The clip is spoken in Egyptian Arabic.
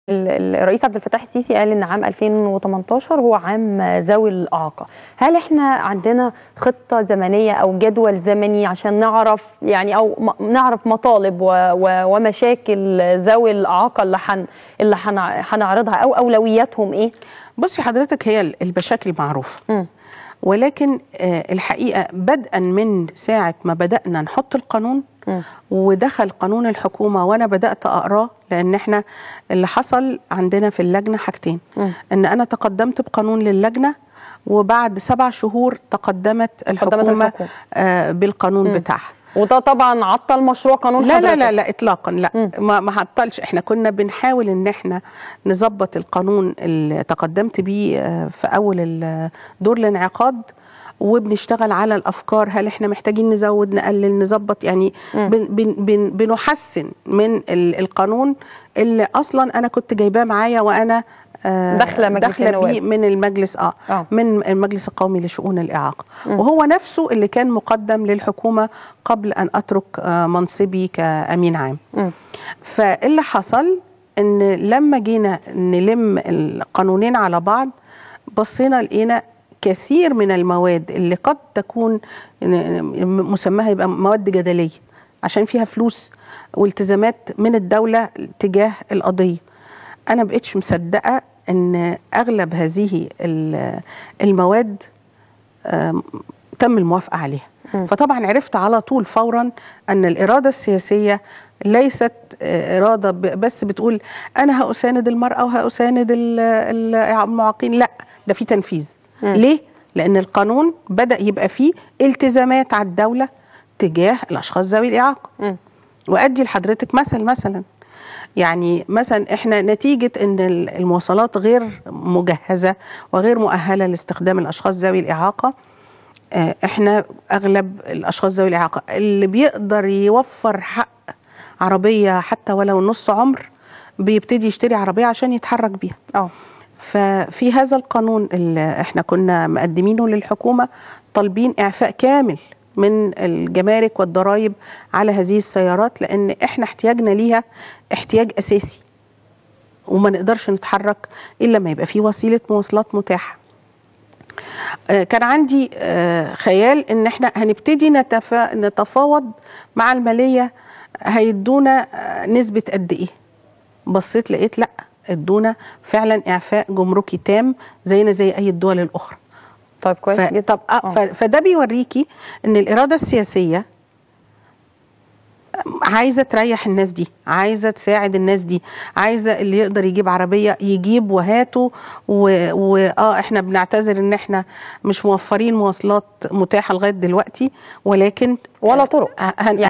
الرئيس عبد الفتاح السيسي قال ان عام 2018 هو عام ذوي الاعاقه، هل احنا عندنا خطه زمنيه او جدول زمني عشان نعرف يعني او نعرف مطالب ومشاكل ذوي الاعاقه اللي حن اللي هنعرضها او اولوياتهم ايه؟ بصي حضرتك هي المشاكل معروفه. م. ولكن الحقيقه بدءا من ساعه ما بدانا نحط القانون م. ودخل قانون الحكومه وانا بدات اقراه لان احنا اللي حصل عندنا في اللجنه حاجتين م. ان انا تقدمت بقانون للجنه وبعد سبع شهور تقدمت الحكومه, الحكومة. آه بالقانون م. بتاعها وده طبعا عطل مشروع قانون لا لا لا لا اطلاقا لا م. ما ما عطلش احنا كنا بنحاول ان احنا نظبط القانون اللي تقدمت بيه في اول دور الانعقاد وبنشتغل على الافكار هل احنا محتاجين نزود نقلل نظبط يعني بن بن بن بنحسن من القانون اللي اصلا انا كنت جايباه معايا وانا داخله مجلس داخله بيه من المجلس اه, آه. من المجلس القومي لشؤون الاعاقه م. وهو نفسه اللي كان مقدم للحكومه قبل ان اترك آه منصبي كامين عام م. فاللي حصل ان لما جينا نلم القانونين على بعض بصينا لقينا كثير من المواد اللي قد تكون مسماها يبقى مواد جدليه عشان فيها فلوس والتزامات من الدوله تجاه القضيه انا بقتش مصدقه ان اغلب هذه المواد تم الموافقه عليها م. فطبعا عرفت على طول فورا ان الاراده السياسيه ليست اراده بس بتقول انا هاساند المراه وهاساند المعاقين لا ده في تنفيذ م. ليه لان القانون بدا يبقى فيه التزامات على الدوله تجاه الاشخاص ذوي الاعاقه وادي لحضرتك مثل مثلا يعني مثلا احنا نتيجه ان المواصلات غير مجهزه وغير مؤهله لاستخدام الاشخاص ذوي الاعاقه احنا اغلب الاشخاص ذوي الاعاقه اللي بيقدر يوفر حق عربيه حتى ولو نص عمر بيبتدي يشتري عربيه عشان يتحرك بيها اه ففي هذا القانون اللي احنا كنا مقدمينه للحكومه طالبين اعفاء كامل من الجمارك والضرائب على هذه السيارات لان احنا احتياجنا ليها احتياج اساسي وما نقدرش نتحرك الا ما يبقى في وسيله مواصلات متاحه كان عندي خيال ان احنا هنبتدي نتفا... نتفاوض مع الماليه هيدونا نسبه قد ايه بصيت لقيت لا ادونا فعلا اعفاء جمركي تام زينا زي اي الدول الاخرى طيب كويس ف... طب آه فده بيوريكي ان الاراده السياسيه عايزه تريح الناس دي عايزه تساعد الناس دي عايزه اللي يقدر يجيب عربيه يجيب وهاته واه و... احنا بنعتذر ان احنا مش موفرين مواصلات متاحه لغايه دلوقتي ولكن ولا طرق هن...